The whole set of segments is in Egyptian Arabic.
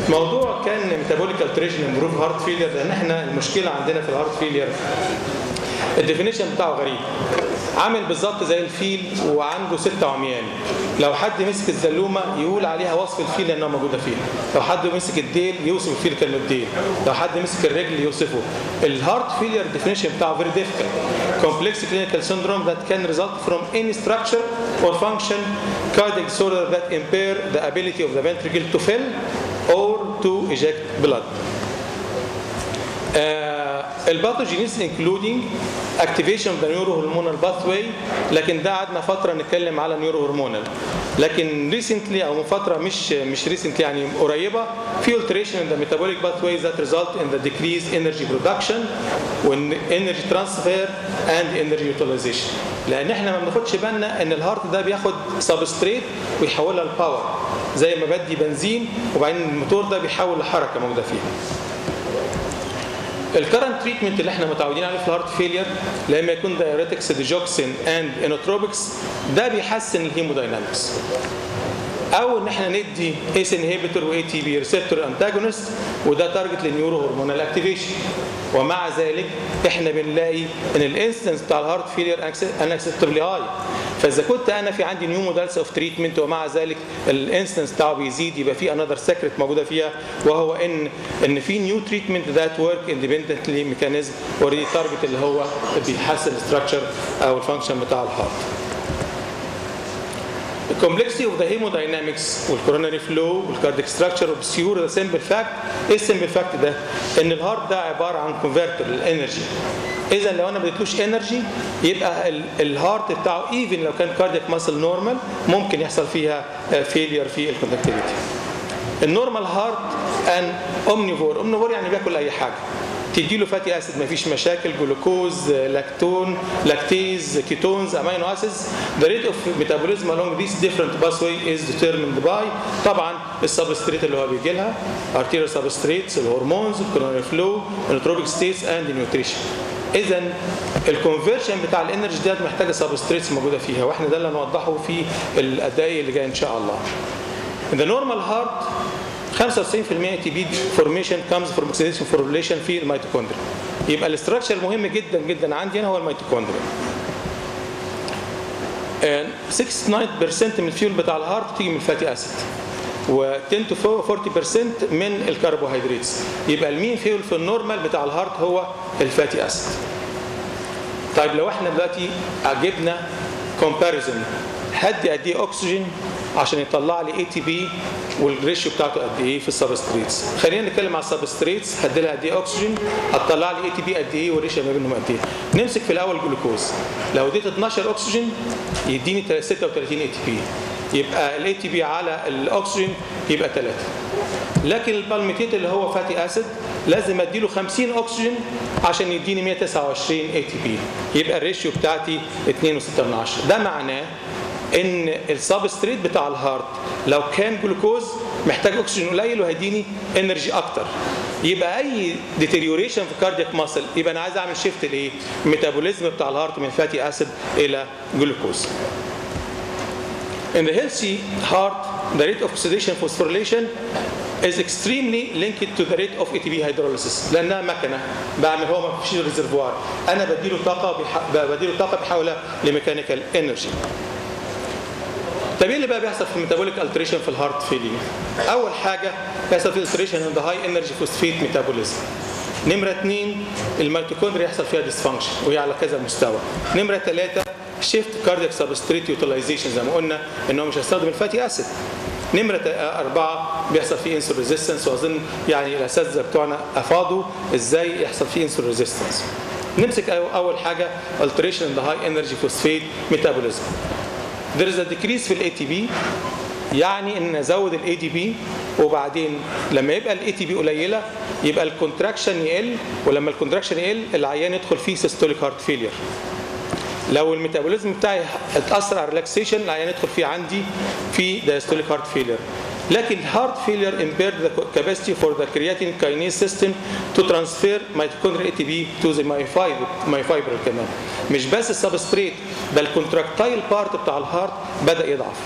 موضوع كان ميتابوليك التريشن امبروف هارت فيلير لان احنا المشكله عندنا في الهارت فيلير الديفينيشن بتاعه غريب عامل بالظبط زي الفيل وعنده ستة عميان لو حد مسك الزلومة يقول عليها وصف الفيل لأنها موجودة فيها لو حد مسك الديل يوصف الفيل كأنه الديل لو حد مسك الرجل يوصفه الهارت فيلير ديفينيشن بتاعه very difficult complex clinical syndrome that can result from any structure or function cardiac disorder that impair the ability of the ventricle to fill or to eject blood الباثوجينيز انكلودينج اكتيفيشن اوف ذا نيورو هرمونال باثواي لكن ده قعدنا فتره نتكلم على نيورو هرمونال لكن ريسنتلي او من فتره مش مش ريسنتلي يعني قريبه في alteration in the metabolic pathways that result in the decreased energy production energy transfer and energy utilization لان احنا ما بناخدش بالنا ان الهارت ده بياخد سبستريت ويحولها لباور زي ما بدي بنزين وبعدين الموتور ده بيحول لحركه موجوده فيها الكرنت تريتمنت اللي احنا متعودين عليه في الهارت فيلير لما يكون دايوريتكس ديجوكسين اند انوتروبكس ده بيحسن الهيموداينامكس او ان احنا ندي اس انهبيتور واي تي بي ريسبتور انتاجونست وده تارجت للنيورو هرمونال اكتيفيشن ومع ذلك احنا بنلاقي ان الانسيدنس بتاع الهارت فيلير انكسبتبلي هاي فاذا كنت انا في عندي نيو موديلز اوف تريتمنت ومع ذلك الانسيدنس بتاعه بيزيد يبقى في انذر سيكريت موجوده فيها وهو ان ان في نيو تريتمنت ذات ورك اندبندنتلي ميكانيزم اوريدي تارجت اللي هو بيحسن الستراكشر او الفانكشن بتاع الهارت The complexity of the hemodynamics والcoronary flow والcardiac structure obscure the simple fact ايه السمبل فاكت ده؟ ان الهارت ده عباره عن كونفرتر للانرجي اذا لو انا ما اديتلوش انرجي يبقى الهارت بتاعه ايفن لو كان كاردياك ماسل نورمال ممكن يحصل فيها فيلير في الكونتاكتيفيتي النورمال هارت ان اومنيفور اومنيفور يعني بياكل اي حاجه تدي له فاتي اسيد مفيش مشاكل جلوكوز لاكتون لاكتيز كيتونز امينو اسيدز the rate of metabolism along these different pathway is determined by طبعا السبستريت اللي هو بيجي لها arterial substrates الهرمونز الكوروناري فلو النوتروبيك ستيتس اند نيوتريشن اذا الكونفرشن بتاع الانرجي ديت محتاجه سبستريتس موجوده فيها واحنا ده اللي هنوضحه في الدقائق اللي جايه ان شاء الله In the normal heart 95% تي بي فورميشن كامز فروم اوكسيديشن فورميليشن في الميتوكوندريا يبقى الاستراكشر المهم جدا جدا عندي انا هو الميتوكوندريا 69% من الفيول بتاع الهارت بتيجي من الفاتي اسيد و 10 to 40% من الكربوهيدرات يبقى المين فيول في النورمال بتاع الهارت هو الفاتي اسيد طيب لو احنا دلوقتي جبنا كومباريزون هدي قد ايه اكسجين عشان يطلع لي اي تي بي والريشيو بتاعته قد ايه في السبستريتس خلينا نتكلم على السبستريتس هدي لها قد ايه اكسجين هتطلع لي اي تي بي قد ايه والريشيو ما بينهم قد ايه نمسك في الاول جلوكوز لو اديت 12 اكسجين يديني 36 اي تي بي يبقى الاي تي بي على الاكسجين يبقى 3 لكن البالميتيت اللي هو فاتي اسيد لازم اديله 50 اكسجين عشان يديني 129 اي تي بي يبقى الريشيو بتاعتي 2.6 ده معناه ان السبستريت بتاع الهارت لو كان جلوكوز محتاج اكسجين قليل وهيديني انرجي اكتر يبقى اي ديتيريوريشن في كاردياك ماسل يبقى انا عايز اعمل شيفت لايه الميتابوليزم بتاع الهارت من فاتي اسيد الى جلوكوز In the healthy heart, the rate of oxidation phosphorylation is extremely linked to the rate of ATP hydrolysis لانها مكنه بعمل هو ما فيش ريزرفوار انا بديله طاقه بيح... بديله طاقه بحولها لميكانيكال انرجي طب ايه اللي بقى بيحصل في الميتابوليك التريشن في الهارت فيلينج اول حاجه بيحصل في التريشن ان ذا هاي انرجي فوسفيت ميتابوليزم نمره اثنين الميتوكوندريا يحصل فيها ديسفانكشن وهي على كذا مستوى نمره ثلاثه شيفت كاردياك سبستريت يوتيلايزيشن زي ما قلنا ان هو مش هيستخدم الفاتي اسيد نمرة أربعة بيحصل فيه انسول ريزيستنس وأظن يعني الأساتذة بتوعنا أفاضوا إزاي يحصل فيه انسول ريزيستنس. نمسك أول حاجة alteration in the high energy phosphate metabolism. There is a decrease في الاي تي بي يعني ان ازود الاي دي بي وبعدين لما يبقى الاي تي بي قليله يبقى الكونتراكشن يقل ولما الكونتراكشن يقل العيان يدخل فيه سيستوليك هارت فيلير لو الميتابوليزم بتاعي اتاثر على الريلاكسيشن العيان يدخل فيه عندي في دايستوليك هارت فيلير لكن heart failure impaired the capacity for the creatine kinase system to transfer mitochondrial ATP to the myofibril كمان مش بس السبستريت ده الكونتراكتايل بارت بتاع الهارت بدا يضعف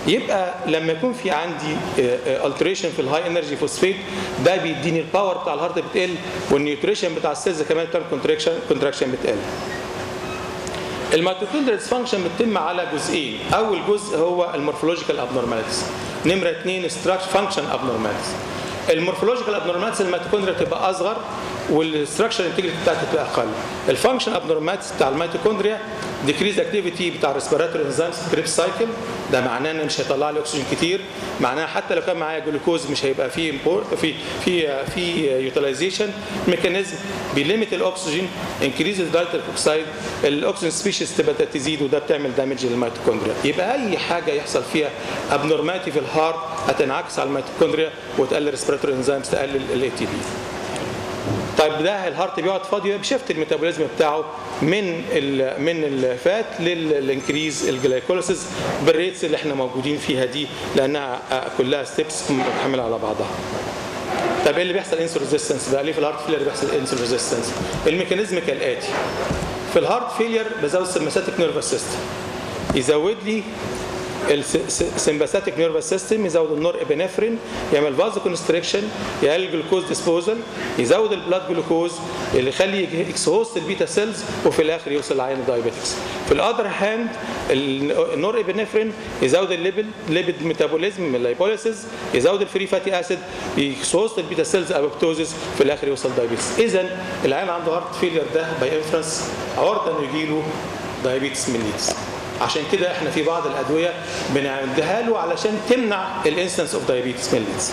يبقى لما يكون في عندي التريشن في الهاي انرجي فوسفيت ده بيديني الباور بتاع الهارت بتقل والنيوتريشن بتاع السيلز كمان بتعمل كونتراكشن كونتراكشن بتقل الميتوكوندريال ديسفانكشن بتتم على جزئين اول جزء هو المورفولوجيكال ابنورماليتيز نمره اثنين ستراكشر فانكشن ابنورماليتيز المورفولوجيكال ابنورماليتيز الميتوكوندريا بتبقى اصغر والستراكشر انتجريتي بتاعتها تبقى اقل الفانكشن ابنورماليتيز بتاع الميتوكوندريا ديكريز اكتيفيتي بتاع الريسبيراتوري انزيمز كريب سايكل ده معناه ان مش هيطلع لي اكسجين كتير معناه حتى لو كان معايا جلوكوز مش هيبقى فيه في في في يوتيلايزيشن ميكانيزم بيليميت الاكسجين انكريز الدايتر اوكسايد الاكسجين سبيشيز تبدا تزيد وده بتعمل دامج للميتوكوندريا يبقى اي حاجه يحصل فيها ابنورماليتي في الهارت هتنعكس على الميتوكوندريا وتقلل الريسبيراتوري انزيمز تقلل الاي تي بي طيب ده الهارت بيقعد فاضي بيشفت الميتابوليزم بتاعه من ال من الفات للانكريز الجلايكوليسيس بالريتس اللي احنا موجودين فيها دي لانها كلها ستيبس محمله على بعضها. طب ايه اللي بيحصل انسول ريزيستنس بقى ليه في الهارت فيلير بيحصل انسول ريزيستنس؟ الميكانيزم كالاتي في الهارت فيلير بزود السمباثيك نيرفس سيستم يزود لي السمباثيك نيرفس سيستم يزود النور ابنفرين يعمل فازو كونستريكشن يقلل الجلوكوز ديسبوزل يزود البلاد جلوكوز اللي يخلي اكسهوست البيتا سيلز وفي الاخر يوصل لعين الدايابيتكس في الاذر هاند النور ابنفرين يزود الليبل ليبيد ميتابوليزم من اللايبوليسيس يزود الفري فاتي اسيد يكسهوست البيتا سيلز ابوبتوزيس في الاخر يوصل دايابيتس اذا العيان عنده هارت فيلير ده باي انفرنس عرضه انه يجي له دايابيتس ميليتس عشان كده احنا في بعض الادويه بنديها له علشان تمنع الانسنس اوف دايابيتس ميليتس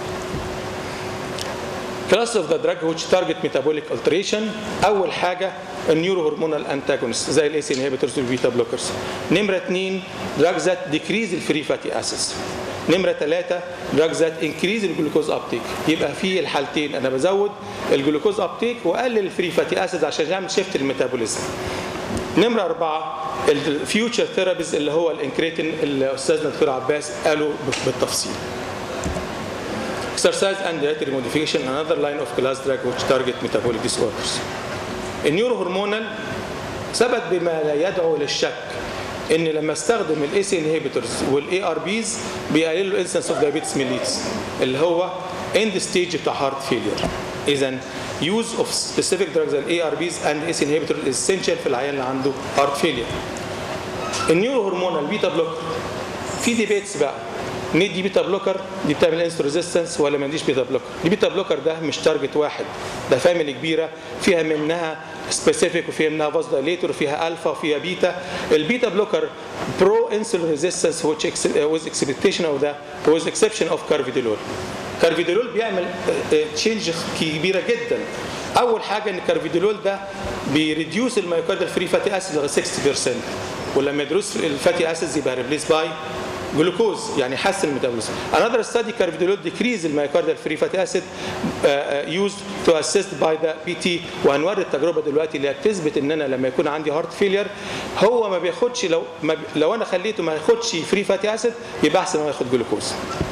كلاس اوف ذا دراج which target metabolic alteration اول حاجه النيورو هرمونال انتاجونست زي الاي سي انهبيتورز والبيتا بلوكرز نمره اثنين دراج ذات ديكريز الفري فاتي اسيدز نمره ثلاثه دراج ذات انكريز الجلوكوز ابتيك يبقى في الحالتين انا بزود الجلوكوز ابتيك واقلل الفري فاتي اسيدز عشان يعمل شيفت الميتابوليزم نمرة أربعة الفيوتشر ثيرابيز اللي هو الانكريتين اللي أستاذنا الدكتور عباس قالوا بالتفصيل. Exercise and dietary modification another line of class drug which target metabolic disorders. النيورو هرمونال ثبت بما لا يدعو للشك ان لما استخدم الاي سي انهبيتورز والاي ار بيز بيقللوا الانسنس اوف دايابيتس ميليتس اللي هو اند ستيج بتاع هارت فيلير. اذا use of specific drugs and ARBs and ACE inhibitor is essential في العيان اللي عنده heart failure. النيورو هرمونال بيتا بلوكر في ديبيتس بقى ندي بيتا بلوكر دي بتعمل انسو ريزيستنس ولا ما نديش بيتا بلوكر دي بيتا بلوكر ده مش تارجت واحد ده فاميلي كبيره فيها منها سبيسيفيك وفيها منها فاز دايليتور وفيها الفا وفيها بيتا البيتا بلوكر برو انسولين ريزيستنس which with expectation of the with exception of carvedilol كارفيدولول بيعمل تشينج كبيره جدا اول حاجه ان الكارفيدولول ده بيريديوس الميوكاردال فري فاتي اسيد لغايه 60% ولما يدرس الفاتي اسيدز يبقى ريبليس باي جلوكوز يعني يحسن الميتابوليزم another study كارفيدولول decrease الميوكاردال فري فاتي اسيد used to assist by the PT وهنوري التجربه دلوقتي اللي بتثبت ان انا لما يكون عندي هارت فيلير هو ما بياخدش لو ما لو انا خليته ما ياخدش فري فاتي اسيد يبقى احسن ما ياخد جلوكوز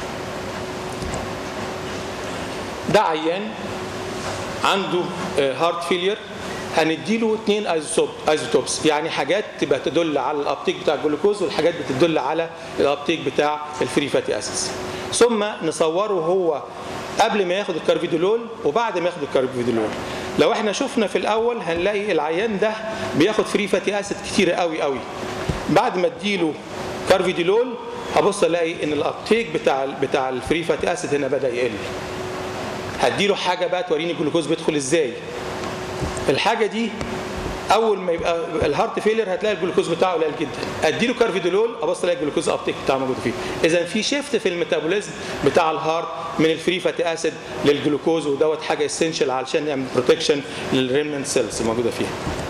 ده عيان عنده هارت فيلير هنديله اثنين ايزوتوبس يعني حاجات تبقى تدل على الابتيك بتاع الجلوكوز والحاجات بتدل على الابتيك بتاع الفري فاتي اسيدز ثم نصوره هو قبل ما ياخد الكارفيدولول وبعد ما ياخد الكارفيدولول لو احنا شفنا في الاول هنلاقي العيان ده بياخد فري فاتي اسيد كتير قوي قوي بعد ما اديله كارفيدولول هبص الاقي ان الابتيك بتاع بتاع الفري فاتي اسيد هنا بدا يقل هديله حاجه بقى توريني الجلوكوز بيدخل ازاي الحاجه دي اول ما يبقى الهارت فيلير هتلاقي الجلوكوز بتاعه قليل جدا اديله كارفيدولول ابص الاقي الجلوكوز ابتيك بتاعه موجود فيه اذا في شيفت في الميتابوليزم بتاع الهارت من الفري فاتي اسيد للجلوكوز ودوت حاجه اسينشال علشان يعمل بروتكشن للريمننت سيلز الموجوده فيها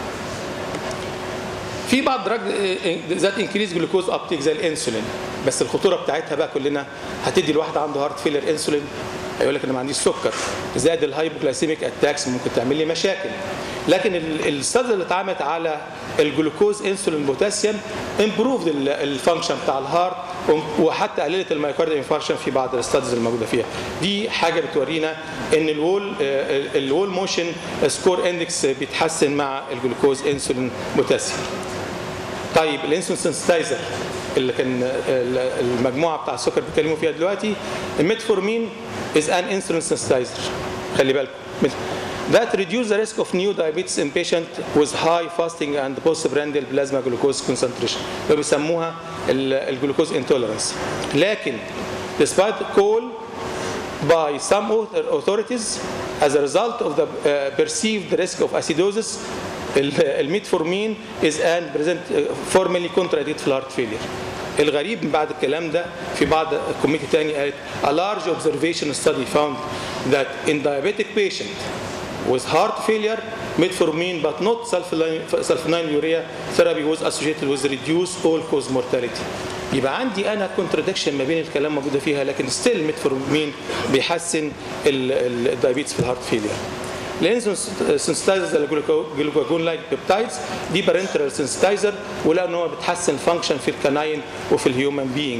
في بعض دراج ذات انكريز جلوكوز ابتيك زي الانسولين بس الخطوره بتاعتها بقى كلنا هتدي الواحد عنده هارت فيلر انسولين هيقول لك انا ما عنديش سكر زائد الهايبوغلايسيميك اتاكس ممكن تعمل لي مشاكل لكن الاستاذ اللي اتعملت على الجلوكوز انسولين بوتاسيوم امبروفد الفانكشن بتاع الهارت وحتى قللت المايكارديال انفاركشن في بعض الاستادز الموجوده فيها دي حاجه بتورينا ان الوول الوول موشن سكور اندكس بيتحسن مع الجلوكوز انسولين بوتاسيوم طيب الانسولين سنسيتايزر اللي كان المجموعه بتاع السكر بيتكلموا فيها دلوقتي الميتفورمين is an insulin sensitizer خلي بالكم that reduce the risk of new diabetes in patient with high fasting and postprandial plasma glucose concentration اللي بيسموها الجلوكوز intolerance لكن despite call by some authorities as a result of the uh, perceived risk of acidosis الميتفورمين is an present formally contradicted في heart failure الغريب من بعد الكلام ده في بعض كوميتي تاني قالت a large observation study found that in diabetic patient with heart failure metformin but not sulfonylurea therapy was associated with reduced all cause mortality يبقى عندي انا كونتراديكشن ما بين الكلام موجوده فيها لكن ستيل ميتفورمين بيحسن الدايابيتس في الهارت فيلير الانسولين سنسيتايزر زي الجلوكاجون لايك بيبتايدز دي بارنترال سنسيتايزر ولقوا ان هو بتحسن فانكشن في الكناين وفي الهيومن بينج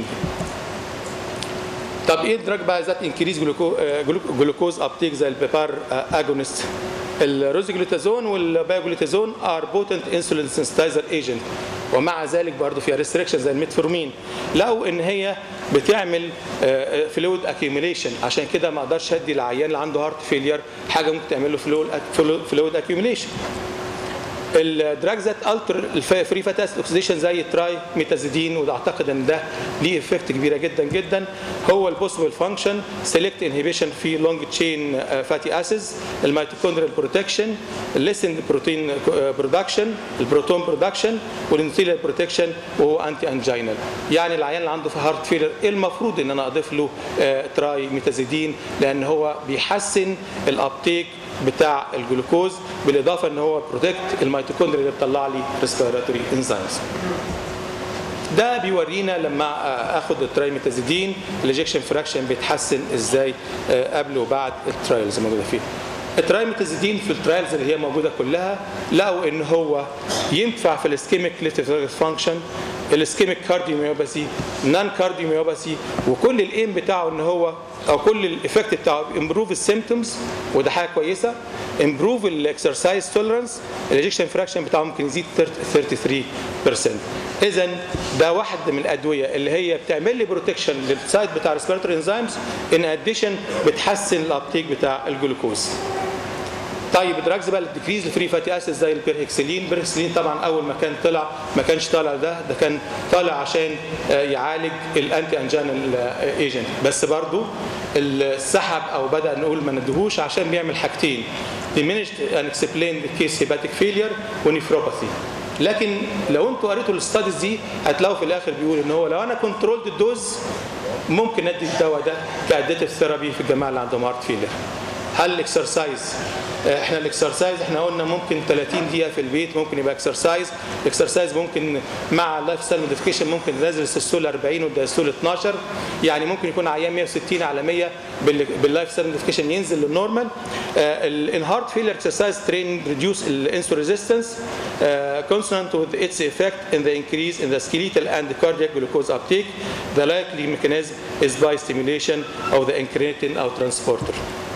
طب ايه الدراج بقى ذات انكريز جلوكوز ابتيك زي البيبار اجونست الروزيجلوتازون والبايوجلوتازون ار بوتنت انسولين سنسيتايزر ايجنت ومع ذلك برضه فيها ريستريكشن زي الميتفورمين لقوا ان هي بتعمل فلويد اكيوميليشن عشان كده ما اقدرش ادي العيان اللي عنده هارت فيلير حاجه ممكن تعمل له فلويد اكيوميليشن الدراج ذات التر الفري فات اسيد اوكسيديشن زي التراي ميتازيدين وده اعتقد ان ده ليه افكت كبيره جدا جدا هو البوسيبل فانكشن سيلكت انهبيشن في لونج تشين فاتي اسيدز الميتوكوندريال بروتكشن الليسن بروتين برودكشن البروتون برودكشن والانثيليال بروتكشن وهو انتي انجينال يعني العيان اللي عنده في هارت فيلر المفروض ان انا اضيف له تراي ميتازيدين لان هو بيحسن الابتيك بتاع الجلوكوز بالاضافه ان هو بروتكت الميتوكوندريا اللي بتطلع لي ريسبيراتوري انزيمز ده بيورينا لما اخد الترايميتازيدين الاجكشن فراكشن بيتحسن ازاي قبل وبعد الترايلز الموجوده فيه الترايميتازيدين في الترايلز اللي هي موجوده كلها لقوا ان هو ينفع في الاسكيميك ليتيف فانكشن الاسكيميك كارديوميوباثي نان كارديوميوباثي وكل الايم بتاعه ان هو او كل الايفكت بتاعه امبروف السيمتومز وده حاجه كويسه امبروف الاكسرسايز توليرانس الاجكشن فراكشن بتاعه ممكن يزيد 33% اذا ده واحد من الادويه اللي هي بتعمل لي بروتكشن للسايد بتاع ريسبيراتوري انزيمز ان اديشن بتحسن الابتيك بتاع الجلوكوز طيب دراجز بقى الديكريز الفري فاتي اسيد زي البيرهكسلين البيرهكسلين طبعا اول ما كان طلع ما كانش طالع ده ده كان طالع عشان يعالج الانتي انجينال ايجنت بس برضو السحب او بدا نقول ما ندهوش عشان بيعمل حاجتين diminished and explained case hepatic failure ونيفروباثي لكن لو انتوا قريتوا الاستاديز دي هتلاقوا في الاخر بيقول ان هو لو انا كنترولد الدوز ممكن ادي الدواء ده كاديتيف ثيرابي في الجماعه اللي عندهم هارت فيلر هل الاكسرسايز احنا الاكسرسايز احنا قلنا ممكن 30 دقيقه في البيت ممكن يبقى اكسرسايز الاكسرسايز ممكن مع اللايف ستايل موديفيكيشن ممكن ننزل السيستول 40 والدايستول 12 يعني ممكن يكون عيان 160 على 100 باللايف ستايل موديفيكيشن ينزل للنورمال الهارت فيلر اكسرسايز ترين ريديوس الانسول ريزيستنس consonant with its effect in the increase in the skeletal and cardiac glucose uptake the likely mechanism is by stimulation of the incretin او transporter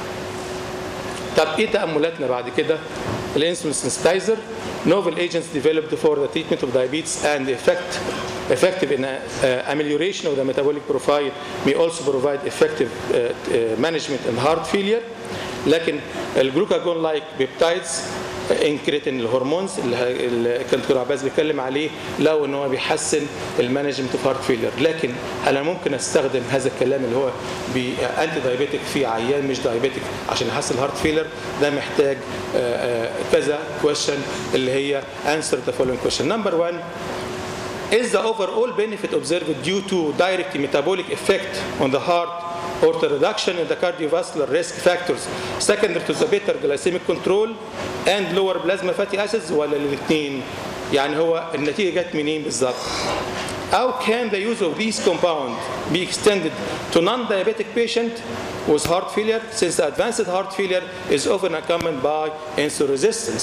طب ايه تاملاتنا بعد كده الانسولين سنسيتايزر novel agents developed for the treatment of diabetes and effect effective in uh, amelioration of the metabolic profile may also provide effective uh, uh, management in heart failure لكن الجلوكاجون لايك بيبتايدز انكريتين الهرمونز اللي كان دكتور عباس بيتكلم عليه لو ان هو بيحسن المانجمنت اوف هارت فيلر لكن انا ممكن استخدم هذا الكلام اللي هو انتي دايابيتك في عيان مش دايابيتك عشان يحسن الهارت فيلر ده محتاج كذا كويشن اللي هي answer the following question number one is the overall benefit observed due to direct metabolic effect on the heart or the reduction in the cardiovascular risk factors secondary to the better glycemic control and lower plasma fatty acids ولا الاثنين يعني هو النتيجه جت منين بالظبط How can the use of these compounds be extended to non-diabetic patient with heart failure since advanced heart failure is often accompanied by insulin resistance?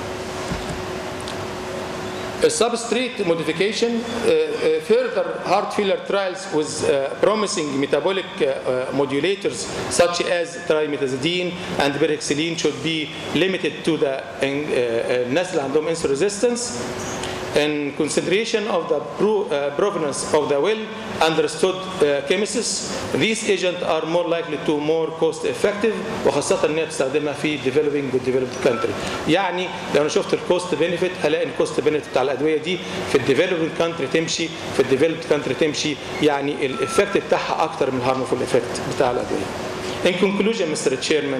A substrate modification, uh, uh, further heart failure trials with uh, promising metabolic modulators such as trimetazidine and berhexilene should be limited to the الناس اللي عندهم insulin resistance in consideration of the pro- uh, provenance of the well understood uh, chemists, these agents are more likely to more cost effective وخاصة ان هي تستخدمها في developing و developed country. يعني لو انا شفت الكوست بنفيت هلاقي الكوست بنفيت بتاع الادويه دي في الديفلوبينج كانتري تمشي في الديفلوبد كانتري تمشي يعني الايفكت بتاعها اكتر من الهارمفول ايفكت بتاع الادويه. In conclusion, Mr. Chairman,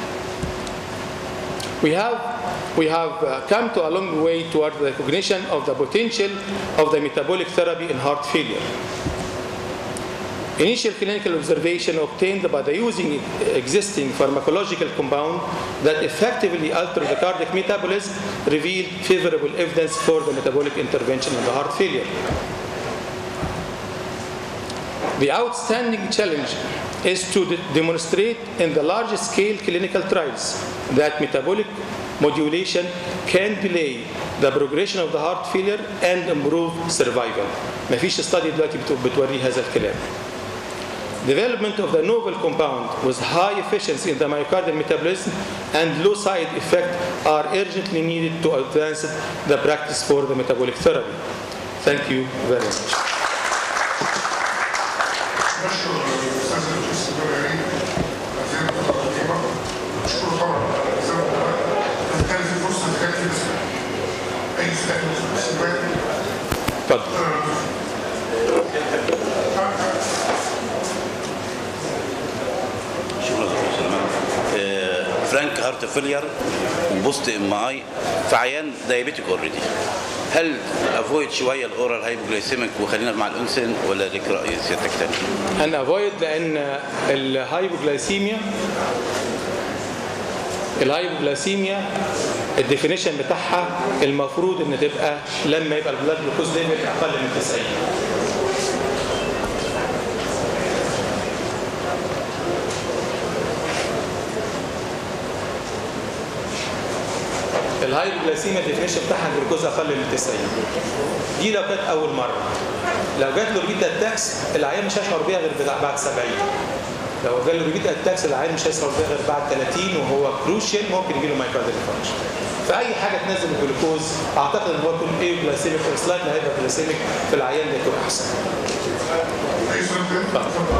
we have we have uh, come to a long way toward the recognition of the potential of the metabolic therapy in heart failure. Initial clinical observation obtained by the using existing pharmacological compound that effectively alter the cardiac metabolism revealed favorable evidence for the metabolic intervention in the heart failure. The outstanding challenge is to de- demonstrate in the large-scale clinical trials that metabolic modulation can delay the progression of the heart failure and improve survival. مفيش study دلوقتي بت- بتوري هذا الكلام. Development of the novel compound with high efficiency in the myocardial metabolism and low side effect are urgently needed to advance the practice for the metabolic therapy. Thank you very much. نشكر الاستاذ الرئيس الدولي وزير التطبيق نشكر طبعا زي ما قلت كان في فرصه كان في اسئله اي سؤال في السؤال اتفضل. شكرا دكتور سليمان آه، فرانك هارت فيلير وبوست ام اي في عيان دايابيتيك اوريدي هل افويد شويه الاورال هايبوجلايسيميك وخلينا مع الانسولين ولا ليك راي سيادتك تاني؟ هن افويد لان الهايبوجلايسيميا الهايبوجلايسيميا الديفينيشن بتاعها المفروض ان تبقى لما يبقى البلاد جلوكوز ليفل اقل من 90 الهايبوجلايسيميا الديفينيشن بتاعها الجلوكوز اقل من 90 دي لو كانت اول مره لو جات له ريبيتا اتاكس العيان مش هيشعر بيها غير بتاع- بعد 70 لو جاله ريبيتا اتاكس العيان مش هيشعر بيها غير بعد 30 وهو كروشيال ممكن يجي له مايكارديال انفاركشن فاي حاجه تنزل الجلوكوز اعتقد ان هو يكون ايه جلايسيميك او سلايتلي هايبر جلايسيميك في العيان ده يكون احسن اي سؤال تاني؟ اتفضل.